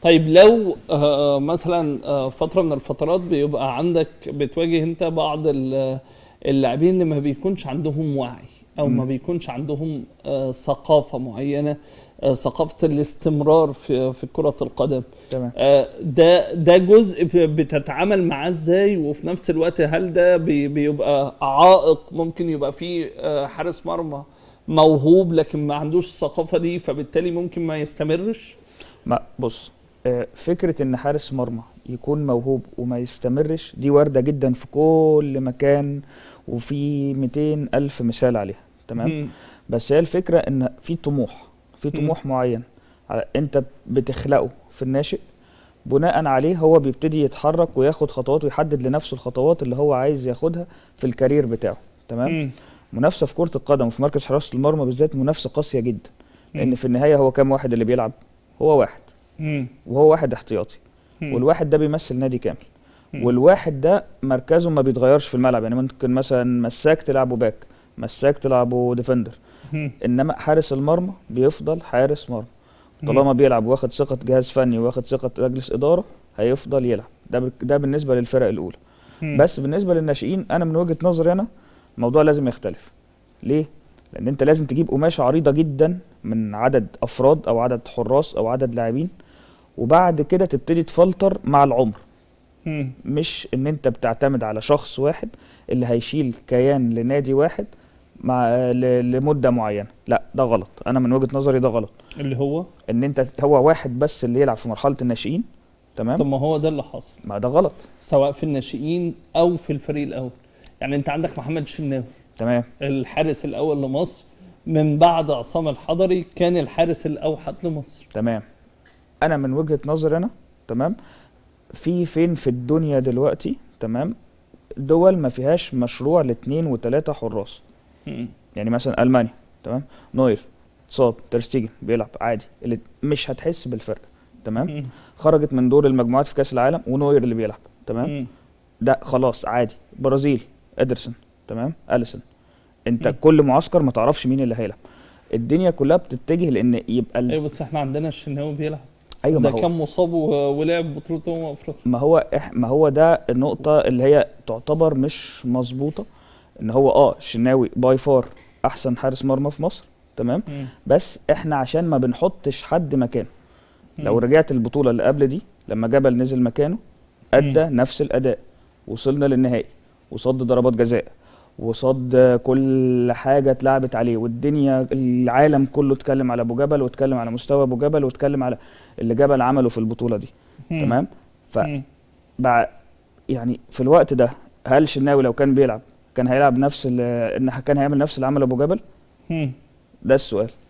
طيب لو آه، مثلا آه، فتره من الفترات بيبقى عندك بتواجه انت بعض ال- اللاعبين اللي ما بيكونش عندهم وعي او ما مم. بيكونش عندهم آه، ثقافه معينه آه، ثقافه الاستمرار في في كره القدم تمام آه، ده ده جزء ب- بتتعامل معاه ازاي وفي نفس الوقت هل ده بي- بيبقى عائق ممكن يبقى فيه آه، حارس مرمى موهوب لكن ما عندوش الثقافه دي فبالتالي ممكن ما يستمرش ما بص آه، فكرة إن حارس مرمى يكون موهوب وما يستمرش دي واردة جدا في كل مكان وفي 200 ألف مثال عليها تمام مم. بس هي الفكرة إن في طموح في طموح معين على أنت بتخلقه في الناشئ بناء عليه هو بيبتدي يتحرك وياخد خطوات ويحدد لنفسه الخطوات اللي هو عايز ياخدها في الكارير بتاعه تمام مم. منافسة في كرة القدم وفي مركز حراسة المرمى بالذات منافسة قاسية جدا لأن مم. في النهاية هو كام واحد اللي بيلعب هو واحد مم. وهو واحد احتياطي مم. والواحد ده بيمثل نادي كامل مم. والواحد ده مركزه ما بيتغيرش في الملعب يعني ممكن مثلا مساك تلعبه باك مساك تلعبه ديفندر مم. انما حارس المرمى بيفضل حارس مرمى مم. طالما بيلعب واخد ثقة جهاز فني واخد ثقة مجلس إدارة هيفضل يلعب ده ب- ده بالنسبة للفرق الأولى مم. بس بالنسبة للناشئين أنا من وجهة نظري أنا الموضوع لازم يختلف ليه؟ لأن أنت لازم تجيب قماشة عريضة جدا من عدد أفراد أو عدد حراس أو عدد لاعبين وبعد كده تبتدي تفلتر مع العمر مم. مش ان انت بتعتمد على شخص واحد اللي هيشيل كيان لنادي واحد مع ل- لمده معينه لا ده غلط انا من وجهه نظري ده غلط اللي هو ان انت هو واحد بس اللي يلعب في مرحله الناشئين طب تمام ما هو ده اللي حصل ما ده غلط سواء في الناشئين او في الفريق الاول يعني انت عندك محمد الشناوي تمام الحارس الاول لمصر من بعد عصام الحضري كان الحارس الاوحد لمصر تمام انا من وجهه نظري انا تمام في فين في الدنيا دلوقتي تمام دول ما فيهاش مشروع لاثنين وثلاثه حراس مم. يعني مثلا المانيا تمام نوير اتصاب ترستيجن بيلعب عادي اللي مش هتحس بالفرق تمام مم. خرجت من دور المجموعات في كاس العالم ونوير اللي بيلعب تمام مم. ده خلاص عادي برازيل ادرسون تمام اليسون انت مم. كل معسكر ما تعرفش مين اللي هيلعب الدنيا كلها بتتجه لان يبقى ال... ايوه بس احنا عندنا الشناوي بيلعب ايوه ما ده هو كان مصاب و- ولعب بطوله امم افريقيا ما هو إح... ما هو ده النقطة اللي هي تعتبر مش مظبوطة ان هو اه الشناوي باي فار احسن حارس مرمى في مصر تمام مم. بس احنا عشان ما بنحطش حد مكانه لو مم. رجعت البطولة اللي قبل دي لما جبل نزل مكانه ادى نفس الاداء وصلنا للنهائي وصد ضربات جزاء وصد كل حاجة اتلعبت عليه والدنيا العالم كله اتكلم على ابو جبل واتكلم على مستوى ابو جبل واتكلم على اللي جبل عمله في البطولة دي مم. تمام مم. فبع يعني في الوقت ده هل شناوي لو كان بيلعب كان هيلعب نفس ال- ان كان هيعمل نفس اللي عمله ابو جبل مم. ده السؤال